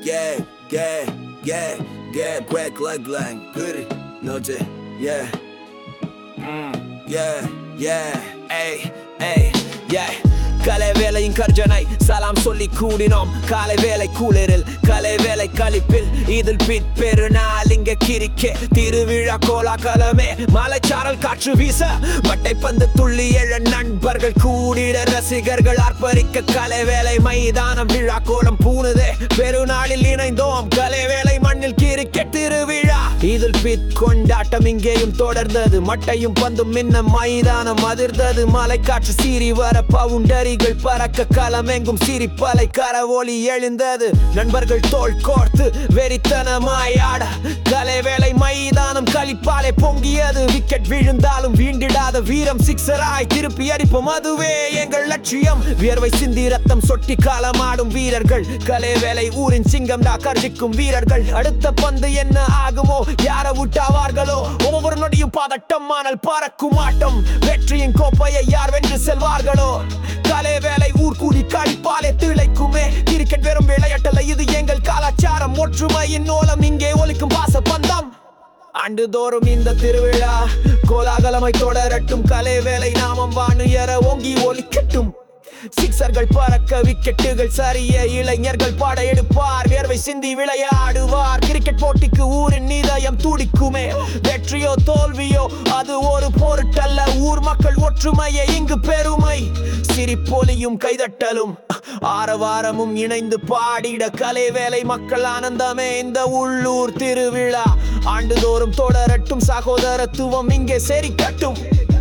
yeah, yeah, yeah, yeah, break leg lang, good, noche, yeah, mm, yeah, yeah, ay, ay, yeah. கலை வேலையின் கர்ஜனை சலாம் சொல்லி கூடினோம் காலை வேலை குளிரில் கலை வேலை கழிப்பில் இதில் பிட் பெருநாள் இங்க கிரிக்கே திருவிழா கோலாகலமே மலைச்சாரல் காற்று வீச மட்டை பந்து துள்ளி எழ நண்பர்கள் கூடிட ரசிகர்கள் ஆர்ப்பரிக்க கலை வேலை மைதானம் விழா கோலம் பூணுதே பெருநாளில் இணைந்தோம் கலை வேலை மண்ணில் கிரிக்கெட் திருவிழா இதில் பிட் கொண்டாட்டம் இங்கேயும் தொடர்ந்தது மட்டையும் பந்தும் மின்ன மைதானம் அதிர்ந்தது மலைக்காற்று சீறி வர பவுண்டரிகள் பறக்க களமெங்கும் சிரிப்பலை கரவொலி எழுந்தது நண்பர்கள் தோள் கோர்த்து வெறித்தனமாய் ஆட கலை வேலை மைதானம் களிப்பாலை பொங்கியது விக்கெட் விழுந்தாலும் வீண்டிடாத வீரம் சிக்ஸராய் திருப்பி அடிப்போம் அதுவே எங்கள் லட்சியம் வியர்வை சிந்தி ரத்தம் சொட்டி காலமாடும் வீரர்கள் கலை வேலை ஊரின் சிங்கம் டா கர்ஜிக்கும் வீரர்கள் அடுத்த பந்து என்ன ஆகுமோ யார விட்டாவார்களோ ஒவ்வொரு நொடியும் பதட்டம் ஆனால் பறக்கும் ஆட்டம் வெற்றியின் கோப்பையை யார் வென்று செல்வார்களோ கலை வேலை ஊர் கூடி கழிப்பாலே திளைக்குமே கிரிக்கெட் வெறும் விளையாட்டல்ல இது எங்கள் கலாச்சாரம் ஒற்றுமையின் ஓலம் இங்கே ஒலிக்கும் பாச பந்தம் ஆண்டுதோறும் இந்த திருவிழா கோலாகலமை தொடரட்டும் கலை வேலை நாமம் வானுயர ஓங்கி ஒலிக்கட்டும் சிக்ஸர்கள் பறக்க விக்கெட்டுகள் சரிய இளைஞர்கள் படையெடுப்பார் வேர்வை சிந்தி விளையாடுவார் கிரிக்கெட் போட்டிக்கு ஊரின் நீதயம் துடிக்குமே வெற்றியோ தோல்வியோ அது ஒரு பொருட்டல்ல ஊர் மக்கள் ஒற்றுமையை இங்கு பெருமை சிரிப்பொலியும் கைதட்டலும் ஆரவாரமும் இணைந்து பாடிட கலை வேலை மக்கள் ஆனந்தமே இந்த உள்ளூர் திருவிழா ஆண்டுதோறும் தொடரட்டும் சகோதரத்துவம் இங்கே செரிக்கட்டும்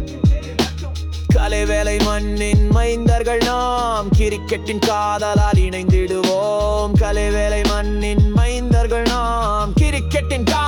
கலை வேலை மண்ணின் மைந்தர்கள் நாம் கிரிக்கெட்டின் காதலால் இணைந்திடுவோம் கலை வேலை மண்ணின் மைந்தர்கள் நாம் கிரிக்கெட்டின் கா